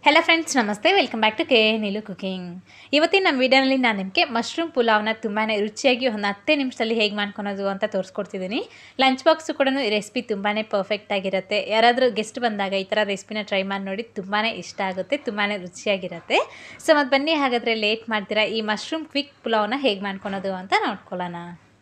hello friends ನಮಸ್ತೆ welcome back to K Neelu cooking ಇವತ್ತಿನ ನಮ್ಮ ವಿಡಿಯೋನಲ್ಲಿ ನಾನು ನಿಮಗೆ ಮಶ್ರೂಮ್ ಪುಲಾವ್ನ ತುಂಬಾ ರುಚಿಯಾಗಿ ಒಂದು ಹತ್ತೇ ನಿಮಿಷದಲ್ಲಿ ಹೇಗೆ ಮಾಡ್ಕೊಳೋದು ಅಂತ ತೋರಿಸ್ಕೊಡ್ತಿದ್ದೀನಿ ಲಂಚ್ ಬಾಕ್ಸು ಕೂಡ ಈ ರೆಸಿಪಿ ತುಂಬಾ ಪರ್ಫೆಕ್ಟ್ ಆಗಿರುತ್ತೆ ಯಾರಾದರೂ ಗೆಸ್ಟ್ ಬಂದಾಗ ಈ ಥರ ರೆಸಿಪಿನ ಟ್ರೈ ಮಾಡಿ ನೋಡಿ ತುಂಬಾ ಇಷ್ಟ ಆಗುತ್ತೆ ತುಂಬಾ ರುಚಿಯಾಗಿರುತ್ತೆ ಸೊ ಮತ್ತು ಬನ್ನಿ ಹಾಗಾದರೆ ಲೇಟ್ ಮಾಡ್ತೀರಾ ಈ ಮಶ್ರೂಮ್ ಕ್ವಿಕ್ ಪುಲಾವ್ನ ಹೇಗೆ ಮಾಡ್ಕೊಳೋದು ಅಂತ ನೋಡ್ಕೊಳ್ಳೋಣ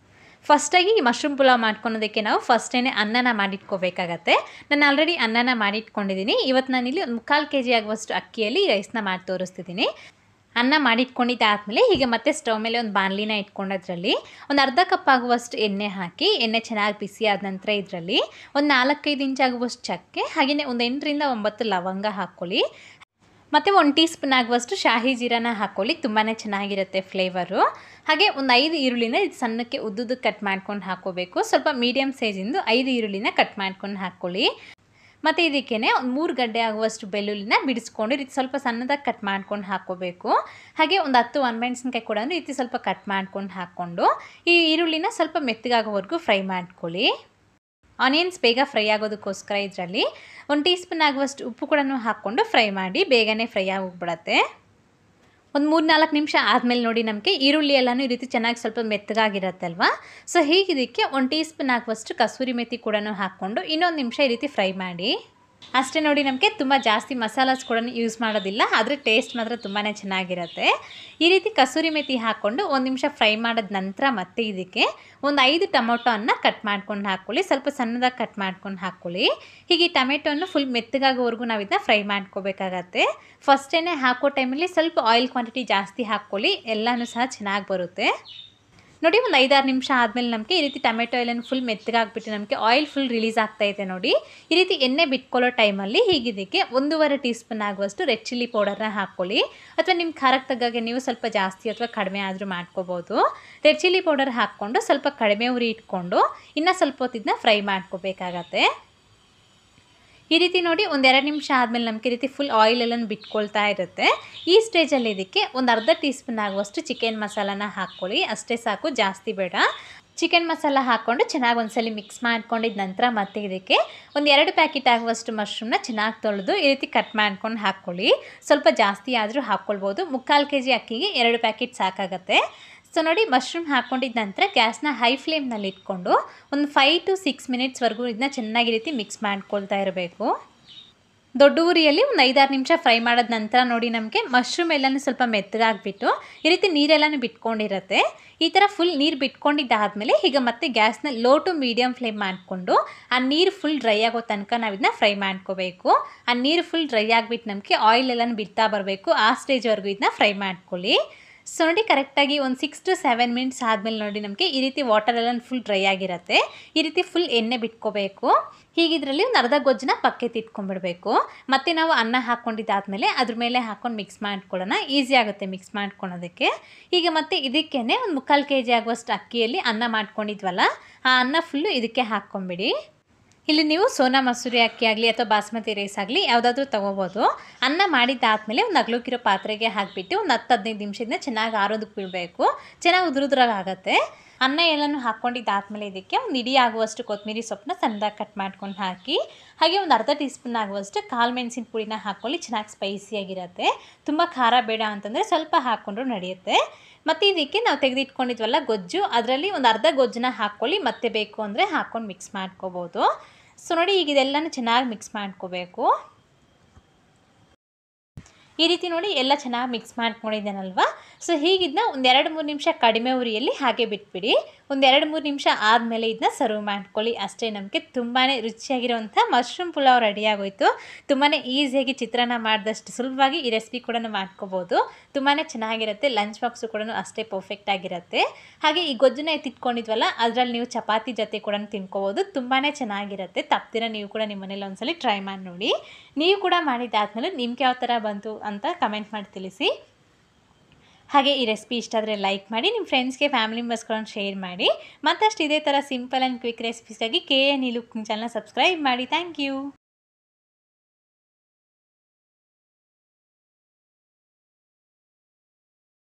ಫಸ್ಟಾಗಿ ಈ ಮಶ್ರೂಮ್ ಪುಲಾವ್ ಮಾಡ್ಕೊಳೋದಕ್ಕೆ ನಾವು ಫಸ್ಟೇ ಅನ್ನನ ಮಾಡಿಟ್ಕೋಬೇಕಾಗತ್ತೆ ನಾನು ಆಲ್ರೆಡಿ ಅನ್ನನ ಮಾಡಿಟ್ಕೊಂಡಿದ್ದೀನಿ ಇವತ್ತು ನಾನಿಲ್ಲಿ ಒಂದು ಮುಕ್ಕಾಲು ಕೆ ಜಿ ಆಗುವಷ್ಟು ಅಕ್ಕಿಯಲ್ಲಿ ರೈಸ್ನ ಮಾಡಿ ತೋರಿಸ್ತಿದ್ದೀನಿ ಅನ್ನ ಮಾಡಿಟ್ಕೊಂಡಿದ್ದಾದಮೇಲೆ ಹೀಗೆ ಮತ್ತೆ ಸ್ಟವ್ ಮೇಲೆ ಒಂದು ಬಾಣಲಿನ ಇಟ್ಕೊಂಡದ್ರಲ್ಲಿ ಒಂದು ಅರ್ಧ ಕಪ್ ಆಗುವಷ್ಟು ಎಣ್ಣೆ ಹಾಕಿ ಎಣ್ಣೆ ಚೆನ್ನಾಗಿ ಬಿಸಿ ಆದ ನಂತರ ಇದರಲ್ಲಿ ಒಂದು ನಾಲ್ಕೈದು ಇಂಚ್ ಆಗುವಷ್ಟು ಚಕ್ಕೆ ಹಾಗೆಯೇ ಒಂದು ಎಂಟರಿಂದ ಒಂಬತ್ತು ಲವಂಗ ಹಾಕ್ಕೊಳ್ಳಿ ಮತ್ತು ಒಂದು ಟೀ ಸ್ಪೂನ್ ಆಗುವಷ್ಟು ಶಾಹಿ ಜೀರಾನ ಹಾಕ್ಕೊಳ್ಳಿ ತುಂಬಾ ಚೆನ್ನಾಗಿರುತ್ತೆ ಫ್ಲೇವರು ಹಾಗೆ ಒಂದು ಐದು ಈರುಳ್ಳಿನ ಇದು ಸಣ್ಣಕ್ಕೆ ಉದ್ದುದ್ದು ಕಟ್ ಮಾಡ್ಕೊಂಡು ಹಾಕ್ಕೋಬೇಕು ಸ್ವಲ್ಪ ಮೀಡಿಯಮ್ ಸೈಜಿಂದು ಐದು ಈರುಳ್ಳಿನ ಕಟ್ ಮಾಡ್ಕೊಂಡು ಹಾಕ್ಕೊಳ್ಳಿ ಮತ್ತು ಇದಕ್ಕೇ ಒಂದು ಮೂರು ಗಡ್ಡೆ ಆಗುವಷ್ಟು ಬೆಳ್ಳುಳ್ಳಿನ ಬಿಡಿಸ್ಕೊಂಡು ಇದು ಸ್ವಲ್ಪ ಸಣ್ಣದಾಗಿ ಕಟ್ ಮಾಡ್ಕೊಂಡು ಹಾಕ್ಕೋಬೇಕು ಹಾಗೆ ಒಂದು ಹತ್ತು ಒಣಮೆಣಸಿನ್ಕಾಯಿ ಕೂಡ ಈ ರೀತಿ ಸ್ವಲ್ಪ ಕಟ್ ಮಾಡ್ಕೊಂಡು ಹಾಕ್ಕೊಂಡು ಈ ಈರುಳ್ಳಿನ ಸ್ವಲ್ಪ ಮೆತ್ತಗಾಗೋವರೆಗೂ ಫ್ರೈ ಮಾಡ್ಕೊಳ್ಳಿ ಆನಿಯನ್ಸ್ ಬೇಗ ಫ್ರೈ ಆಗೋದಕ್ಕೋಸ್ಕರ ಇದರಲ್ಲಿ ಒಂದು ಟೀ ಸ್ಪೂನ್ ಆಗುವಷ್ಟು ಉಪ್ಪು ಕೂಡ ಹಾಕ್ಕೊಂಡು ಫ್ರೈ ಮಾಡಿ ಬೇಗನೆ ಫ್ರೈ ಆಗೋಗ್ಬಿಡತ್ತೆ ಒಂದು ಮೂರು ನಾಲ್ಕು ನಿಮಿಷ ಆದಮೇಲೆ ನೋಡಿ ನಮಗೆ ಈರುಳ್ಳಿ ಎಲ್ಲನೂ ಈ ರೀತಿ ಚೆನ್ನಾಗಿ ಸ್ವಲ್ಪ ಮೆತ್ತಗಾಗಿರತ್ತಲ್ವ ಸೊ ಹೀಗಿದಕ್ಕೆ ಒಂದು ಟೀ ಸ್ಪೂನ್ ಆಗುವಷ್ಟು ಕಸೂರಿ ಮೆಥಿ ಕೂಡ ಹಾಕ್ಕೊಂಡು ಇನ್ನೊಂದು ನಿಮಿಷ ಈ ರೀತಿ ಫ್ರೈ ಮಾಡಿ ಅಷ್ಟೇ ನೋಡಿ ನಮಗೆ ತುಂಬ ಜಾಸ್ತಿ ಮಸಾಲಾಸ್ ಕೂಡ ಯೂಸ್ ಮಾಡೋದಿಲ್ಲ ಆದರೆ ಟೇಸ್ಟ್ ಮಾತ್ರ ತುಂಬಾ ಚೆನ್ನಾಗಿರುತ್ತೆ ಈ ರೀತಿ ಕಸೂರಿ ಮೆಥಿ ಹಾಕ್ಕೊಂಡು ಒಂದು ನಿಮಿಷ ಫ್ರೈ ಮಾಡಿದ ನಂತರ ಮತ್ತೆ ಇದಕ್ಕೆ ಒಂದು ಐದು ಟೊಮೊಟೊನ ಕಟ್ ಮಾಡ್ಕೊಂಡು ಹಾಕ್ಕೊಳ್ಳಿ ಸ್ವಲ್ಪ ಸಣ್ಣದಾಗಿ ಕಟ್ ಮಾಡ್ಕೊಂಡು ಹಾಕ್ಕೊಳ್ಳಿ ಹೀಗೆ ಟೊಮೆಟೊನ್ನು ಫುಲ್ ಮೆತ್ತಗಾಗೋವರೆಗೂ ನಾವು ಇದನ್ನ ಫ್ರೈ ಮಾಡ್ಕೋಬೇಕಾಗತ್ತೆ ಫಸ್ಟೇ ಹಾಕೋ ಟೈಮಲ್ಲಿ ಸ್ವಲ್ಪ ಆಯಿಲ್ ಕ್ವಾಂಟಿಟಿ ಜಾಸ್ತಿ ಹಾಕ್ಕೊಳ್ಳಿ ಎಲ್ಲನೂ ಸಹ ಚೆನ್ನಾಗಿ ಬರುತ್ತೆ ನೋಡಿ ಒಂದು ಐದಾರು ನಿಮಿಷ ಆದಮೇಲೆ ನಮಗೆ ಈ ರೀತಿ ಟೊಮೆಟೊ ಎಲ್ಲನೂ ಫುಲ್ ಮೆತ್ತಗಾಗ್ಬಿಟ್ಟು ನಮಗೆ ಆಯಿಲ್ ಫುಲ್ ರಿಲೀಸ್ ಆಗ್ತಾಯಿದೆ ನೋಡಿ ಈ ರೀತಿ ಎಣ್ಣೆ ಬಿಟ್ಕೊಳ್ಳೋ ಟೈಮಲ್ಲಿ ಹೀಗಿದ್ದಕ್ಕೆ ಒಂದೂವರೆ ಟೀ ಸ್ಪೂನ್ ಆಗುವಷ್ಟು ರೆಡ್ ಚಿಲ್ಲಿ ಪೌಡರ್ನ ಹಾಕ್ಕೊಳ್ಳಿ ಅಥವಾ ನಿಮ್ಮ ಖಾರಕ್ಕೆ ತಗ್ಗಾಗೆ ನೀವು ಸ್ವಲ್ಪ ಜಾಸ್ತಿ ಅಥವಾ ಕಡಿಮೆ ಆದರೂ ಮಾಡ್ಕೋಬೋದು ರೆಡ್ ಚಿಲ್ಲಿ ಪೌಡರ್ ಹಾಕ್ಕೊಂಡು ಸ್ವಲ್ಪ ಕಡಿಮೆ ಉರಿ ಇಟ್ಕೊಂಡು ಇನ್ನೂ ಸ್ವಲ್ಪ ಹೊತ್ತಿದ್ದನ್ನ ಫ್ರೈ ಮಾಡ್ಕೋಬೇಕಾಗತ್ತೆ ಈ ರೀತಿ ನೋಡಿ ಒಂದೆರಡು ನಿಮಿಷ ಆದಮೇಲೆ ನಮಗೆ ಈ ರೀತಿ ಫುಲ್ ಆಯಿಲ್ ಎಲ್ಲ ಬಿಟ್ಕೊಳ್ತಾ ಇರುತ್ತೆ ಈ ಸ್ಟೇಜಲ್ಲಿ ಇದಕ್ಕೆ ಒಂದು ಅರ್ಧ ಟೀ ಸ್ಪೂನ್ ಆಗುವಷ್ಟು ಚಿಕನ್ ಮಸಾಲಾನ ಹಾಕ್ಕೊಳ್ಳಿ ಅಷ್ಟೇ ಸಾಕು ಜಾಸ್ತಿ ಬೇಡ ಚಿಕನ್ ಮಸಾಲ ಹಾಕ್ಕೊಂಡು ಚೆನ್ನಾಗಿ ಒಂದ್ಸಲಿ ಮಿಕ್ಸ್ ಮಾಡ್ಕೊಂಡಿದ ನಂತರ ಮತ್ತೆ ಇದಕ್ಕೆ ಒಂದು ಎರಡು ಪ್ಯಾಕೆಟ್ ಆಗುವಷ್ಟು ಮಶ್ರೂಮ್ನ ಚೆನ್ನಾಗಿ ತೊಳೆದು ಈ ರೀತಿ ಕಟ್ ಮಾಡ್ಕೊಂಡು ಹಾಕ್ಕೊಳ್ಳಿ ಸ್ವಲ್ಪ ಜಾಸ್ತಿ ಆದರೂ ಹಾಕ್ಕೊಳ್ಬೋದು ಮುಕ್ಕಾಲು ಕೆ ಜಿ ಅಕ್ಕಿಗೆ ಎರಡು ಪ್ಯಾಕೆಟ್ ಸಾಕಾಗತ್ತೆ ಸೊ ನೋಡಿ ಮಶ್ರೂಮ್ ಹಾಕ್ಕೊಂಡಿದ್ದ ನಂತರ ಗ್ಯಾಸ್ನ ಹೈ ಫ್ಲೇಮ್ನಲ್ಲಿ ಇಟ್ಕೊಂಡು ಒಂದು ಫೈವ್ ಟು ಸಿಕ್ಸ್ ಮಿನಿಟ್ಸ್ವರೆಗೂ ಇದನ್ನ ಚೆನ್ನಾಗಿ ರೀತಿ ಮಿಕ್ಸ್ ಮಾಡ್ಕೊಳ್ತಾ ಇರಬೇಕು ದೊಡ್ಡ ಉರಿಯಲ್ಲಿ ಒಂದು ಐದಾರು ನಿಮಿಷ ಫ್ರೈ ಮಾಡಿದ ನಂತರ ನೋಡಿ ನಮಗೆ ಮಶ್ರೂಮ್ ಎಲ್ಲನೂ ಸ್ವಲ್ಪ ಮೆತ್ತಗಾಗ್ಬಿಟ್ಟು ಈ ರೀತಿ ನೀರೆಲ್ಲನೂ ಬಿಟ್ಕೊಂಡಿರುತ್ತೆ ಈ ಥರ ಫುಲ್ ನೀರು ಬಿಟ್ಕೊಂಡಿದ್ದಾದಮೇಲೆ ಈಗ ಮತ್ತೆ ಗ್ಯಾಸ್ನ ಲೋ ಟು ಮೀಡಿಯಮ್ ಫ್ಲೇಮ್ ಮಾಡಿಕೊಂಡು ಆ ನೀರು ಫುಲ್ ಡ್ರೈ ಆಗೋ ತನಕ ನಾವು ಇದನ್ನ ಫ್ರೈ ಮಾಡ್ಕೋಬೇಕು ಆ ನೀರು ಫುಲ್ ಡ್ರೈ ಆಗಿಬಿಟ್ಟು ನಮಗೆ ಆಯಿಲ್ ಎಲ್ಲನೂ ಬಿಡ್ತಾ ಬರಬೇಕು ಆ ಸ್ಟೇಜ್ವರೆಗೂ ಇದನ್ನ ಫ್ರೈ ಮಾಡ್ಕೊಳ್ಳಿ ಸೊ ನೋಡಿ ಕರೆಕ್ಟಾಗಿ ಒಂದು ಸಿಕ್ಸ್ ಟು ಸೆವೆನ್ ಮಿನಿಟ್ಸ್ ಆದಮೇಲೆ ನೋಡಿ ನಮಗೆ ಈ ರೀತಿ ವಾಟರ್ ಎಲ್ಲ ಫುಲ್ ಡ್ರೈ ಆಗಿರುತ್ತೆ ಈ ರೀತಿ ಫುಲ್ ಎಣ್ಣೆ ಬಿಟ್ಕೋಬೇಕು ಹೀಗಿದ್ರಲ್ಲಿ ಒಂದು ಅರ್ಧ ಗೊಜ್ಜನ್ನ ಪಕ್ಕೆ ಇಟ್ಕೊಂಡ್ಬಿಡ್ಬೇಕು ಮತ್ತು ನಾವು ಅನ್ನ ಹಾಕ್ಕೊಂಡಿದ್ದಾದಮೇಲೆ ಅದ್ರ ಮೇಲೆ ಹಾಕ್ಕೊಂಡು ಮಿಕ್ಸ್ ಮಾಡ್ಕೊಳ್ಳೋಣ ಈಸಿ ಆಗುತ್ತೆ ಮಿಕ್ಸ್ ಮಾಡ್ಕೊಳೋದಕ್ಕೆ ಈಗ ಮತ್ತೆ ಇದಕ್ಕೇ ಒಂದು ಮುಕ್ಕಾಲು ಕೆ ಜಿ ಆಗುವಷ್ಟು ಅಕ್ಕಿಯಲ್ಲಿ ಅನ್ನ ಮಾಡ್ಕೊಂಡಿದ್ವಲ್ಲ ಆ ಅನ್ನ ಫುಲ್ಲು ಇದಕ್ಕೆ ಹಾಕ್ಕೊಂಬಿಡಿ ಇಲ್ಲಿ ನೀವು ಸೋನಾ ಮಸೂರಿ ಅಕ್ಕಿ ಆಗಲಿ ಅಥವಾ ಬಾಸ್ಮತಿ ರೈಸ್ ಆಗಲಿ ಯಾವುದಾದ್ರೂ ತೊಗೋಬೋದು ಅನ್ನ ಮಾಡಿದ್ದಾದಮೇಲೆ ಒಂದು ಅಗ್ಲೋಕಿರೋ ಪಾತ್ರೆಗೆ ಹಾಕಿಬಿಟ್ಟು ಒಂದು ಹತ್ತು ಹದಿನೈದು ನಿಮಿಷದಿಂದ ಚೆನ್ನಾಗಿ ಆರೋದಕ್ಕೆ ಬಿಡಬೇಕು ಚೆನ್ನಾಗಿ ಉದುರುದ್ರಾಗ ಆಗುತ್ತೆ ಅನ್ನ ಎಲ್ಲನೂ ಹಾಕ್ಕೊಂಡಿದ್ದಾದಮೇಲೆ ಇದಕ್ಕೆ ಒಂದು ಇಡೀ ಆಗುವಷ್ಟು ಕೊತ್ತಂಬರಿ ಸೊಪ್ಪನ್ನ ಸಣ್ಣದಾಗಿ ಕಟ್ ಮಾಡ್ಕೊಂಡು ಹಾಕಿ ಹಾಗೆ ಒಂದು ಅರ್ಧ ಟೀ ಸ್ಪೂನ್ ಆಗುವಷ್ಟು ಕಾಳು ಮೆಣಸಿನ ಪುಡಿನ ಹಾಕ್ಕೊಳ್ಳಿ ಚೆನ್ನಾಗಿ ಸ್ಪೈಸಿಯಾಗಿರುತ್ತೆ ತುಂಬ ಖಾರ ಬೇಡ ಅಂತಂದರೆ ಸ್ವಲ್ಪ ಹಾಕ್ಕೊಂಡ್ರು ನಡೆಯುತ್ತೆ ಮತ್ತು ಇದಕ್ಕೆ ನಾವು ತೆಗೆದಿಟ್ಕೊಂಡಿದ್ವಲ್ಲ ಗೊಜ್ಜು ಅದರಲ್ಲಿ ಒಂದು ಅರ್ಧ ಗೊಜ್ಜನ್ನ ಹಾಕ್ಕೊಳ್ಳಿ ಮತ್ತೆ ಬೇಕು ಅಂದರೆ ಹಾಕ್ಕೊಂಡು ಮಿಕ್ಸ್ ಮಾಡ್ಕೋಬೋದು ಸೊ ನೋಡಿ ಈಗ ಇದೆಲ್ಲನೂ ಚೆನ್ನಾಗಿ ಮಿಕ್ಸ್ ಮಾಡ್ಕೋಬೇಕು ಈ ರೀತಿ ನೋಡಿ ಎಲ್ಲ ಚೆನ್ನಾಗಿ ಮಿಕ್ಸ್ ಮಾಡ್ಕೊಂಡಿದ್ದೇನಲ್ವಾ ಸೊ ಹೀಗಿದ್ದನ್ನ ಒಂದು ಎರಡು ಮೂರು ನಿಮಿಷ ಕಡಿಮೆ ಉರಿಯಲ್ಲಿ ಹಾಗೆ ಬಿಟ್ಬಿಡಿ ಒಂದು ಎರಡು ಮೂರು ನಿಮಿಷ ಆದಮೇಲೆ ಇದನ್ನ ಸರ್ವ್ ಮಾಡ್ಕೊಳ್ಳಿ ಅಷ್ಟೇ ನಮಗೆ ತುಂಬಾ ರುಚಿಯಾಗಿರುವಂಥ ಮಶ್ರೂಮ್ ಪುಲಾವ್ ರೆಡಿಯಾಗೋಯ್ತು ತುಂಬಾ ಈಸಿಯಾಗಿ ಚಿತ್ರಾನ್ನ ಮಾಡಿದಷ್ಟು ಸುಲಭವಾಗಿ ಈ ರೆಸಿಪಿ ಕೂಡ ಮಾಡ್ಕೋಬೋದು ತುಂಬಾ ಚೆನ್ನಾಗಿರುತ್ತೆ ಲಂಚ್ ಬಾಕ್ಸು ಕೂಡ ಅಷ್ಟೇ ಪರ್ಫೆಕ್ಟ್ ಆಗಿರುತ್ತೆ ಹಾಗೆ ಈ ಗೊಜ್ಜನ್ನ ಎತ್ತಿಟ್ಕೊಂಡಿದ್ವಲ್ಲ ಅದರಲ್ಲಿ ನೀವು ಚಪಾತಿ ಜೊತೆ ಕೂಡ ತಿನ್ಕೋಬೋದು ತುಂಬಾ ಚೆನ್ನಾಗಿರುತ್ತೆ ತಪ್ದಿರ ನೀವು ಕೂಡ ನಿಮ್ಮ ಮನೇಲಿ ಒಂದ್ಸಲಿ ಟ್ರೈ ಮಾಡಿ ನೋಡಿ ನೀವು ಕೂಡ ಮಾಡಿದ್ದಾದ್ಮೇಲೆ ನಿಮ್ಗೆ ಯಾವ ಥರ ಬಂತು ಅಂತ ಕಮೆಂಟ್ ಮಾಡಿ ತಿಳಿಸಿ ಹಾಗೆ ಈ ರೆಸಿಪಿ ಇಷ್ಟ ಆದರೆ ಲೈಕ್ ಮಾಡಿ ನಿಮ್ಮ ಫ್ರೆಂಡ್ಸ್ಗೆ ಫ್ಯಾಮಿಲಿ ಮೆಂಬರ್ಸ್ಗಳನ್ನು ಶೇರ್ ಮಾಡಿ ಮತ್ತಷ್ಟು ಇದೇ ಥರ ಸಿಂಪಲ್ ಆ್ಯಂಡ್ ಕ್ವಿಕ್ ರೆಸಿಪೀಸ್ಗಾಗಿ ಕೆ ಎನ್ ಈ ಲುಕ್ ಚಾನಲ್ನ ಸಬ್ಸ್ಕ್ರೈಬ್ ಮಾಡಿ ಥ್ಯಾಂಕ್ ಯು